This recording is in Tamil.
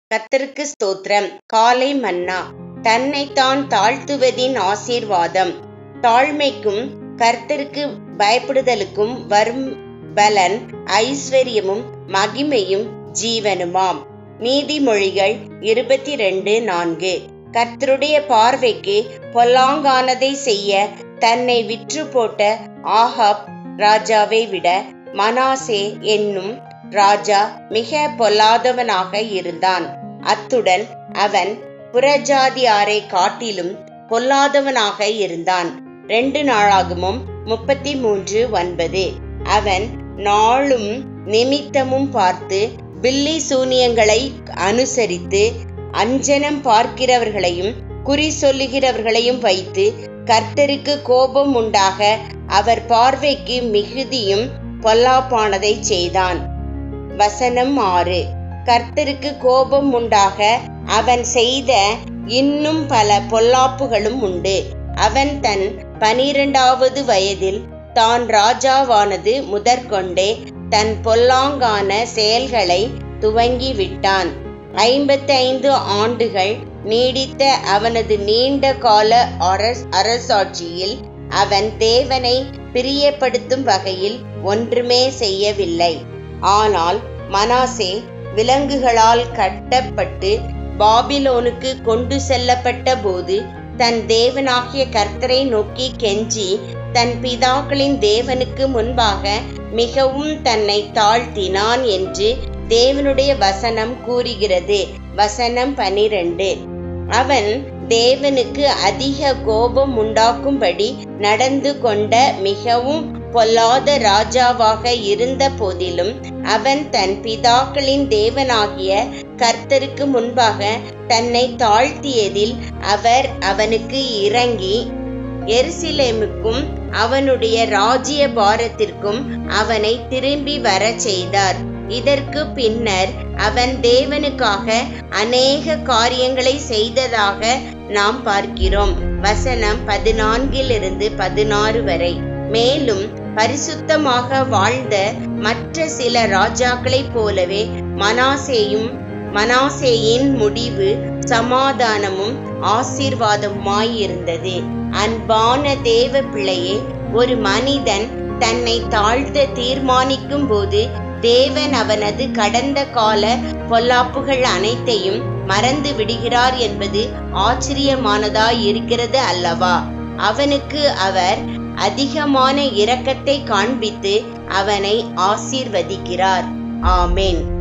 கர்த்தருக்கு ஸ்தோத்திரம் காலை மன்னா தன்னைத்தான் தாழ்த்துவதின் ஆசீர்வாதம் தாழ்மைக்கும் கர்த்தருக்கு பயப்படுதலுக்கும் வரும் பலன் ஐஸ்வர்யமும் மகிமையும் ஜீவனுமாம் நீதிமொழிகள் இருபத்தி ரெண்டு நான்கு கர்த்தருடைய பார்வைக்கு பொல்லாங்கானதை செய்ய தன்னை விற்று போட்ட ஆகாப் ராஜாவை விட மனாசே என்னும் ராஜா மிக பொல்லாதவனாக இருந்தான் அத்துடன் அவன் புறஜாதியாரை காட்டிலும் பொல்லாதவனாக இருந்தான் ரெண்டு நாளாகமும் முப்பத்தி மூன்று ஒன்பது அவன் நாளும் நிமித்தமும் பார்த்து பில்லி சூனியங்களை அனுசரித்து அஞ்சனம் பார்க்கிறவர்களையும் குறி சொல்லுகிறவர்களையும் வைத்து கர்த்தருக்கு கோபம் உண்டாக அவர் பார்வைக்கு மிகுதியும் பொல்லாப்பானதை செய்தான் வசனம் ஆறு கர்த்தருக்கு கோபம் உண்டாக அவன் செய்த இன்னும் பல பொல்லாப்புகளும் உண்டு அவன் தன் பனிரெண்டாவது வயதில் தான் ராஜாவானது முதற்கொண்டே தன் பொல்லாங்கான செயல்களை துவங்கி விட்டான் ஐம்பத்தி ஐந்து ஆண்டுகள் நீடித்த அவனது நீண்ட கால அரஸ் அரசாட்சியில் அவன் தேவனை பிரியப்படுத்தும் வகையில் ஒன்றுமே செய்யவில்லை ஆனால் மனாசே விலங்குகளால் கட்டப்பட்டு பாபிலோனுக்கு கொண்டு செல்லப்பட்ட போது தன் தேவனாகிய கர்த்தரை நோக்கி கெஞ்சி தன் பிதாக்களின் தேவனுக்கு முன்பாக மிகவும் தன்னை தாழ்த்தினான் என்று தேவனுடைய வசனம் கூறுகிறது வசனம் பனிரெண்டு அவன் தேவனுக்கு அதிக கோபம் உண்டாக்கும்படி நடந்து கொண்ட மிகவும் பொல்லாத ராஜாவாக இருந்த போதிலும் அவன் தன் பிதாக்களின் தேவனாகிய கர்த்தருக்கு முன்பாக தன்னை தாழ்த்தியதில் அவர் அவனுக்கு இறங்கி எருசலேமுக்கும் அவனுடைய ராஜ்ய பாரத்திற்கும் அவனை திரும்பி வர செய்தார் இதற்கு பின்னர் அவன் தேவனுக்காக அநேக காரியங்களை செய்ததாக நாம் பார்க்கிறோம் வசனம் பதினான்கிலிருந்து பதினாறு வரை மேலும் பரிசுத்தமாக வாழ்ந்த மற்ற சில ராஜாக்களைப் போலவே மனாசேயும் மனாசேயின் முடிவு சமாதானமும் ஆசீர்வாதமாயிருந்தது அன்பான தேவ பிள்ளையே ஒரு மனிதன் தன்னை தாழ்த்த தீர்மானிக்கும் போது தேவன் அவனது கடந்த கால பொல்லாப்புகள் அனைத்தையும் மறந்து விடுகிறார் என்பது ஆச்சரியமானதாய் இருக்கிறது அல்லவா அவனுக்கு அவர் அதிகமான இரக்கத்தை காண்பித்து அவனை ஆசீர்வதிக்கிறார் ஆமேன்